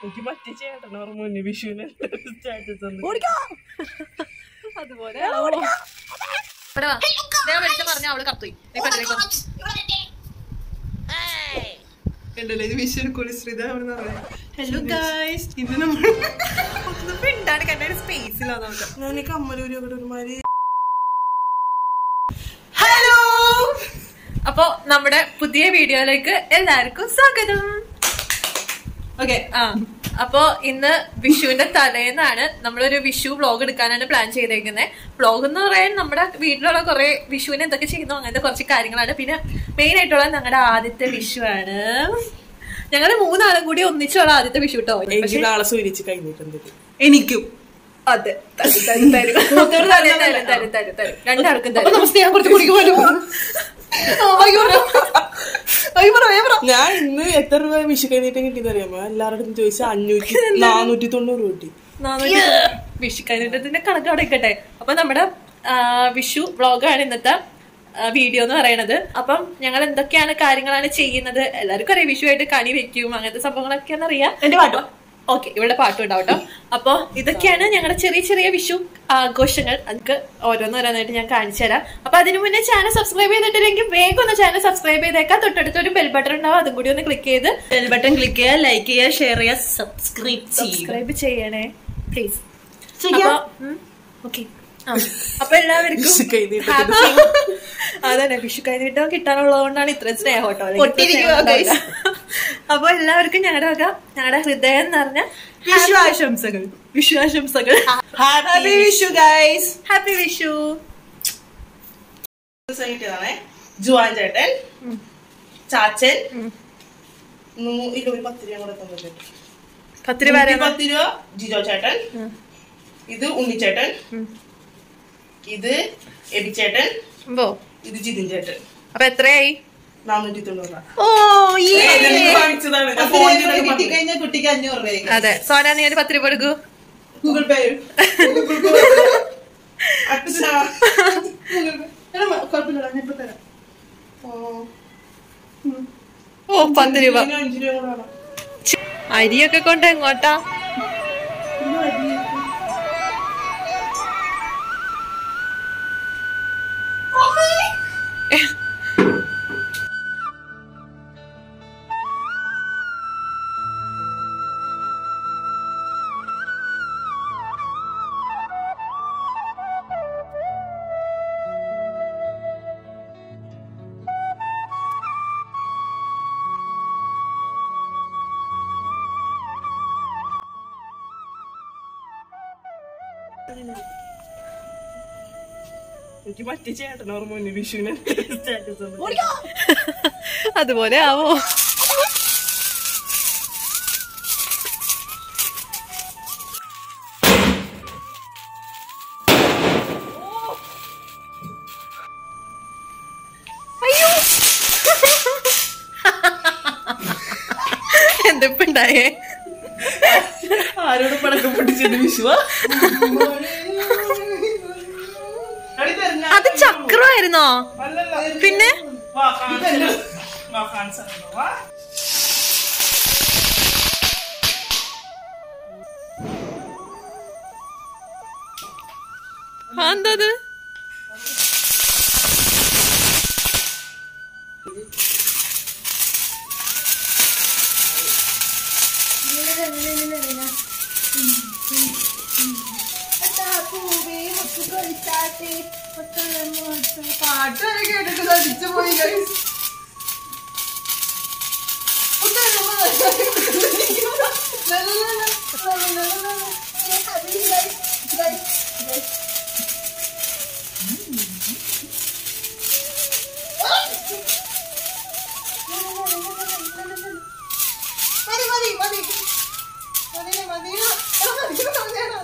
എനിക്ക് മറ്റേ ചേട്ടൻ ഓർമ്മ മുന്നേ വിഷുവിന് സ്റ്റാറ്റസ് അതുപോലെ ഇവിടെ വാ. ദേ വിളിച്ച് പറഞ്ഞ അവള് കത്തുപോയി നീ പെട്ടെന്ന് കൊ. കണ്ടല്ലേ ഇത് വിഷു കുളിശ്രീത ഹലോ ഗായ്സ് ഇത് നമ്മൾ മിണ്ടാണ്ട് കണ്ട ഒരു സ്പേസിലോ നമുക്ക് ഞാൻ കമ്മലൂരി അവിടെ ഒരുമാതിരി ഹലോ അപ്പൊ നമ്മുടെ പുതിയ വീഡിയോയിലേക്ക് എല്ലാവർക്കും സ്വാഗതം ഓക്കെ ആ അപ്പൊ ഇന്ന് വിഷുവിന്റെ തലേന്നാണ് നമ്മളൊരു വിഷു വ്ളോഗ് എടുക്കാനാണ് പ്ലാൻ ചെയ്തേക്കുന്നത് വ്ളോഗ് എന്ന് പറയാൻ നമ്മുടെ വീട്ടിലുള്ള കുറെ വിഷുവിന് എന്തൊക്കെ ചെയ്യുന്നു അങ്ങനത്തെ കുറച്ച് കാര്യങ്ങളാണ് പിന്നെ മെയിൻ ആയിട്ടുള്ള ഞങ്ങളുടെ ആദ്യത്തെ വിഷു ആണ് ഞങ്ങള് മൂന്നാളും കൂടി ഒന്നിച്ചുള്ള ആദ്യത്തെ വിഷു കേട്ടോ എനിക്ക് നാളെ സൂര്യച്ച് കഴിഞ്ഞിട്ടുണ്ട് എനിക്കും അതെ തരും, തരും, തരും. തരും, തരും, തരും, തരും, തരും. രണ്ടാൾക്കും തരും ഞാൻ കുറച്ച് കുടിക്കുമല്ലോ ഞാൻ ഇന്ന് എത്ര രൂപ വിഷു കഴിഞ്ഞിട്ട് കിട്ടിയെന്ന് അറിയാമോ എല്ലാവരുടെ ചോദിച്ചാൽ അഞ്ഞൂറ്റി നാനൂറ്റി തൊണ്ണൂറ് കിട്ടി നാനൂറ്റി വിഷു കഴിഞ്ഞിട്ടത്തിന്റെ കണക്ക് അവിടെ ഇരിക്കട്ടെ അപ്പൊ നമ്മുടെ ആ, വിഷു വ്ളോഗാണ് ഇന്നത്തെ വീഡിയോ എന്ന് പറയണത് അപ്പം ഞങ്ങൾ എന്തൊക്കെയാണ് കാര്യങ്ങളാണ് ചെയ്യുന്നത് എല്ലാവർക്കും അറിയാം വിഷു ആയിട്ട് കണി വെക്കും അങ്ങനത്തെ സംഭവങ്ങളൊക്കെയാണെന്ന് അറിയാം എന്റെ പാട്ടോ ഓക്കെ ഇവിടെ പാട്ട് ഉണ്ടാവും കേട്ടോ അപ്പൊ ഇതൊക്കെയാണ് ഞങ്ങളുടെ ചെറിയ ചെറിയ വിഷു ആഘോഷങ്ങൾ നമുക്ക് ഓരോന്നോരോന്നായിട്ട് ഞാൻ കാണിച്ചു തരാം അപ്പൊ അതിനു മുന്നേ ചാനൽ സബ്സ്ക്രൈബ് ചെയ്തിട്ടില്ലെങ്കിൽ വേഗം ഒന്ന് ചാനൽ സബ്സ്ക്രൈബ് ചെയ്തേക്കാം തൊട്ടടുത്ത് ഒരു ബെൽ ബട്ടൺ ഉണ്ടാവും അതും കൂടി ഒന്ന് ക്ലിക്ക് ചെയ്ത് ബെൽ ബട്ടൺ ക്ലിക്ക് ചെയ്യുക ലൈക്ക് ചെയ്യുക ഷെയർ ചെയ്യുക സബ്സ്ക്രൈബ് ചെയ്യുക സബ്സ്ക്രൈബ് ചെയ്യണേ പ്ലീസ് ചെയ്യാം. ഓക്കെ അപ്പൊ എല്ലാവർക്കും വിഷു കഴിഞ്ഞിട്ട് happy- അതന്നെ വിഷു കഴിഞ്ഞിട്ടോ കിട്ടാനുള്ളത് കൊണ്ടാണ് ഇത്രയും സ്നേഹം കേട്ടോ അല്ലെങ്കിൽ ഇത്ര ഒട്ടിരിക്കുക, സ്നേഹം guys. ഉണ്ടാവില്ല. അപ്പൊ എല്ലാവർക്കും ഞങ്ങളുടെ വക ഞങ്ങളുടെ ഹൃദയം നിറഞ്ഞ വിഷു ആശംസകൾ വിഷു ആശംസകൾ happy Vishu guys happy Vishu കിട്ടിയതാണേ ജുവാൻ ചേട്ടൻ ചാച്ചൻ നൂ- ഇല്ല, ഒരു പത്ത് രൂപ കൂടെ തന്നിട്ട് പത്ത് രൂപ വരെ നൂറ്റി പത്ത് രൂപ ജിജോ ചേട്ടൻ ഇത് ഉണ്ണിച്ചേട്ടൻ ഇത് എബിച്ചേട്ടൻ പോ ഇത് ജിതിൻ ചേട്ടൻ അപ്പൊ എത്രയായി നാനൂറ്റി തൊണ്ണൂറ് രൂപ ഓ ഏ, ഇത് നിങ്ങൾക്ക് കാണിച്ചതാണ്. ഞാൻ ഫോണിൽ നിന്നൊക്കെ പറഞ്ഞു. കിട്ടിക്കഴിഞ്ഞാൽ കുട്ടിക്ക് അഞ്ഞൂറ് രൂപ അതെ സോന നീ ഒരു പത്ത് രൂപ എടുക്കൂ ഗൂഗിൾ പേ അച്ഛാ. കുഴപ്പമില്ല ഞാൻ ഇപ്പൊ തരാം ഓ, ഓ പത്ത് രൂപ ഇതിന് അഞ്ച് രൂപ കൂടെ വേണം. അരിയൊക്കെ കൊണ്ട് എങ്ങോട്ടാ എനിക്ക് മറ്റേ ചേട്ടൻ ഓർമ്മ മുന്നേ വിഷുവിന് സ്റ്റാറ്റസ് അതുപോലെ ആവോ അയ്യോ എന്തിപ്പുണ്ടായേ ആരോട് പടക്കം പൊട്ടിച്ചിട്ട് വിഷുവാ അത് ചക്രമായിരുന്നോ പിന്നെ വാ കാണിച്ചു വാ കാണിച്ചു വാ ആ, എന്തത് പാട്ട് വരെ കേട്ടിട്ട് അടിച്ചു പോയി guys. മതി മതി മതി മതി മതി മതി മതി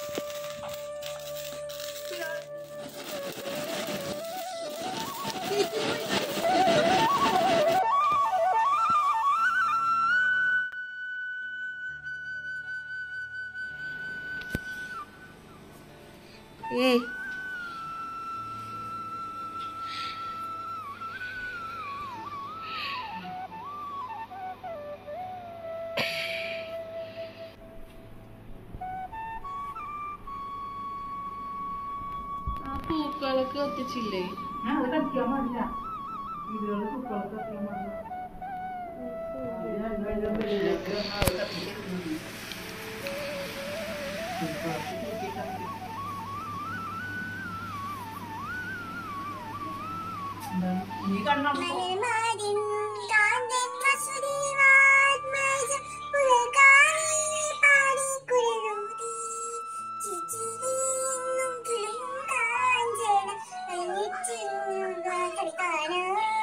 ആ കുപ്പികളൊക്കെ ഒത്തിച്ചില്ലേ ഞാൻ അത് കത്തിക്കാൻ പാടില്ല വീടുകളിൽ കുട്ടികൾക്ക് കത്തിക്കാൻ പാടില്ല അതിന് അതിന്റെ വെളിയിലേക്ക് അത് കത്തിച്ചിരുന്നു. കുട്ടികൾക്ക് തൂക്കി കത്തി. എന്താണ്? നീ കണ്ണോ മലർമാരിൻ കാന്തൻ വസുദേവാത്മജ പുലകാരി പാടിക്കുഴലൂതി. ചിച്ചിരിയെന്നും കിളിയും കാഞ്ചന അലിഞ്ഞിച്ചിരുന്നു വാ കളിക്കാനായി.